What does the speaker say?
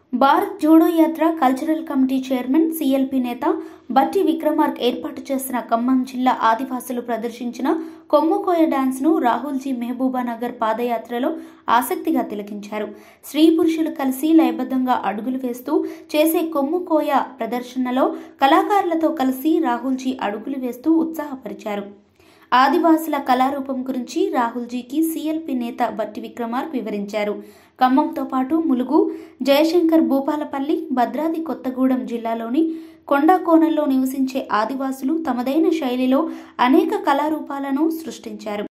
భారత్ జోడో యాత్ర cultural committee chairman CLP నేత బట్టి విక్రమార్క్ ఏర్పాటు చేసిన ఖమ్మం జిల్లా ఆదివాసులు ప్రదర్శించిన కొమ్ముకోయ డాన్స్ ను రాహుల్జీ మహబూబానగర్ పాదయాత్రలో ఆసక్తిగా తిలకించారు స్త్రీ పురుషులు కలిసి లయబద్ధంగా అడుగులు వేస్తూ చేసే కొమ్ముకోయ ప్రదర్శనలో కళాకారులతో కలిసి రాహుల్జీ అడుగులు వేస్తూ ఉత్సాహపరిచారు ఆదివాసుల కళారూపం గురించి రాహుల్జీకి సిఎల్పి నేత బట్టి విక్రమార్క్ వివరించారు ఖమ్మంతో పాటు ములుగు జయశంకర్ భూపాలపల్లి భద్రాద్రి కొత్తగూడెం జిల్లాలోని కొండాకోనల్లో నివసించే ఆదివాసులు తమదైన శైలిలో అనేక కళారూపాలను సృష్టించారు